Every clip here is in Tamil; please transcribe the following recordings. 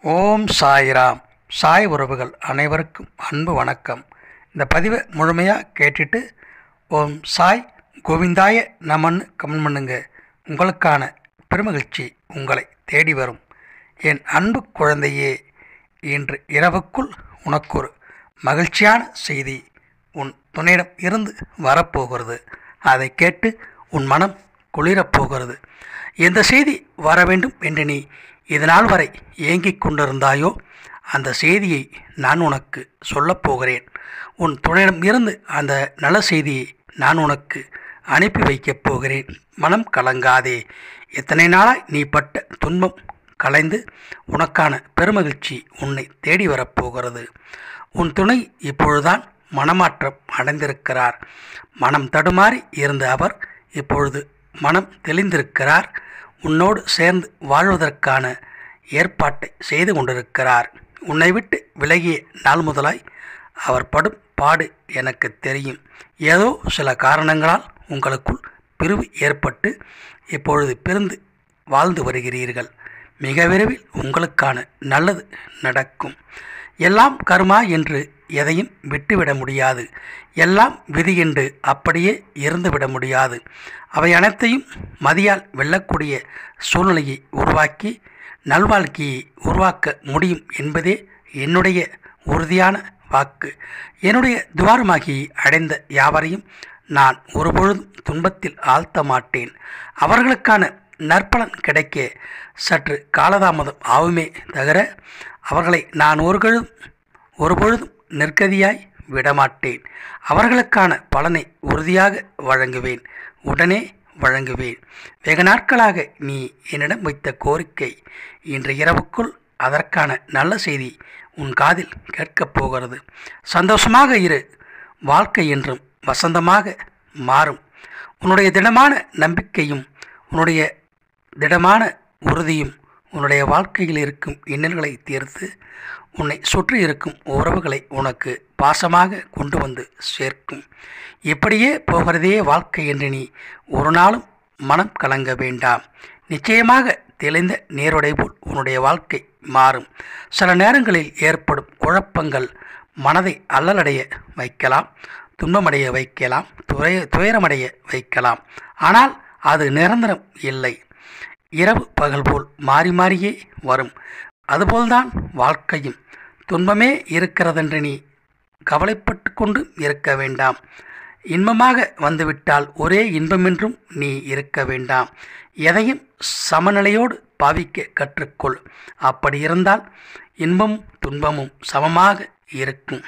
ஓம் சாய்ராம் சாய் உறவுகள் அனைவருக்கும் அன்பு வணக்கம் இந்த பதிவை முழுமையாக கேட்டுட்டு ஓம் சாய் கோவிந்தாய நமன்னு கமெண்ட் பண்ணுங்க உங்களுக்கான பெருமகிழ்ச்சி உங்களை தேடி வரும் என் அன்பு குழந்தையே இன்று இரவுக்குள் உனக்கு ஒரு மகிழ்ச்சியான செய்தி உன் துணையிடம் இருந்து வரப்போகிறது அதை கேட்டு உன் மனம் குளிரப் போகிறது எந்த செய்தி வர வேண்டும் என்று நீ இதனால் வரை ஏங்கிக் கொண்டிருந்தாயோ அந்த செய்தியை நான் உனக்கு சொல்லப் போகிறேன் உன் துணையிடம் இருந்து அந்த நல்ல செய்தியை நான் உனக்கு அனுப்பி வைக்கப் போகிறேன் மனம் கலங்காதே எத்தனை நாளாய் நீ பட்ட துன்பம் கலைந்து உனக்கான பெருமகிழ்ச்சி உன்னை தேடி வரப்போகிறது உன் துணை இப்பொழுதுதான் மனமாற்றம் அடைந்திருக்கிறார் மனம் தடுமாறி இருந்த அவர் இப்பொழுது மனம் தெளிந்திருக்கிறார் உன்னோடு சேர்ந்து வாழ்வதற்கான ஏற்பாட்டை செய்து கொண்டிருக்கிறார் உன்னை விட்டு விலகிய நாள் முதலாய் அவர் படும் பாடு எனக்கு தெரியும் ஏதோ சில காரணங்களால் உங்களுக்குள் பிரிவு ஏற்பட்டு இப்பொழுது பிரிந்து வாழ்ந்து வருகிறீர்கள் மிக விரைவில் உங்களுக்கான நல்லது நடக்கும் எல்லாம் கர்மா என்று எதையும் விட்டுவிட முடியாது எல்லாம் விதி என்று அப்படியே இருந்துவிட முடியாது அவை அனைத்தையும் மதியால் வெல்லக்கூடிய சூழ்நிலையை உருவாக்கி நல்வாழ்க்கையை உருவாக்க முடியும் என்பதே என்னுடைய உறுதியான வாக்கு என்னுடைய துவாரமாகி அடைந்த யாவரையும் நான் ஒருபொழுதும் துன்பத்தில் ஆழ்த்த மாட்டேன் அவர்களுக்கான நற்பலன் கிடைக்க சற்று காலதாமதம் ஆகுமே தவிர அவர்களை நான் ஒருபொழுதும் ஒருபொழுதும் நெற்கதியாய் விடமாட்டேன் அவர்களுக்கான பலனை உறுதியாக வழங்குவேன் உடனே வழங்குவேன் வெகு நாட்களாக நீ என்னிடம் வைத்த கோரிக்கை இன்று இரவுக்குள் அதற்கான நல்ல செய்தி உன் காதில் கேட்கப் போகிறது சந்தோஷமாக இரு வாழ்க்கை என்றும் வசந்தமாக மாறும் உன்னுடைய திடமான நம்பிக்கையும் உன்னுடைய திடமான உறுதியும் உன்னுடைய வாழ்க்கையில் இருக்கும் இன்னல்களை தீர்த்து உன்னை சுற்றி இருக்கும் உறவுகளை உனக்கு பாசமாக கொண்டு வந்து சேர்க்கும் இப்படியே போகிறதே வாழ்க்கை என்று நீ ஒரு நாளும் மனம் கலங்க வேண்டாம் நிச்சயமாக தெளிந்த நேருடை போல் உன்னுடைய வாழ்க்கை மாறும் சில நேரங்களில் ஏற்படும் குழப்பங்கள் மனதை அல்லலடைய வைக்கலாம் துன்பமடைய வைக்கலாம் துய துயரமடைய வைக்கலாம் ஆனால் அது நிரந்தரம் இல்லை இரவு பகல் போல் மாறி மாறியே வரும் அதுபோல்தான் வாழ்க்கையும் துன்பமே இருக்கிறதென்று நீ கவலைப்பட்டு கொண்டு இருக்க வேண்டாம் இன்பமாக வந்துவிட்டால் ஒரே இன்பமென்றும் நீ இருக்க வேண்டாம் எதையும் சமநிலையோடு பாவிக்க கற்றுக்கொள் அப்படி இருந்தால் இன்பமும் துன்பமும் சமமாக இருக்கும்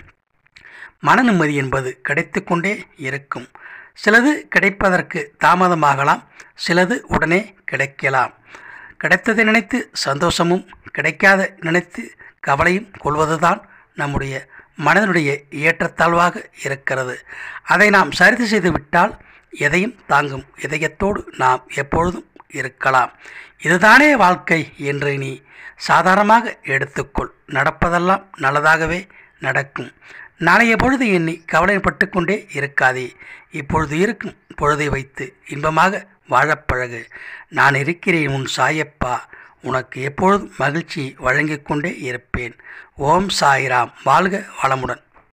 மன நிம்மதி என்பது கிடைத்து கொண்டே இருக்கும் சிலது கிடைப்பதற்கு தாமதமாகலாம் சிலது உடனே கிடைக்கலாம் கிடைத்ததை நினைத்து சந்தோஷமும் கிடைக்காத நினைத்து கவலையும் கொள்வதுதான் நம்முடைய மனதினுடைய ஏற்றத்தாழ்வாக இருக்கிறது அதை நாம் சரிது செய்து விட்டால் எதையும் தாங்கும் இதயத்தோடு நாம் எப்பொழுதும் இருக்கலாம் இதுதானே வாழ்க்கை என்று நீ சாதாரணமாக எடுத்துக்கொள் நடப்பதெல்லாம் நல்லதாகவே நடக்கும் நாளைய பொழுது எண்ணி கவலைப்பட்டு கொண்டே இருக்காதே இப்பொழுது இருக்கும் பொழுதை வைத்து இன்பமாக வாழப்பழகு நான் இருக்கிறேன் உன் சாயப்பா உனக்கு எப்பொழுதும் மகிழ்ச்சி வழங்கிக் கொண்டே இருப்பேன் ஓம் சாய்ராம் வாழ்க வளமுடன்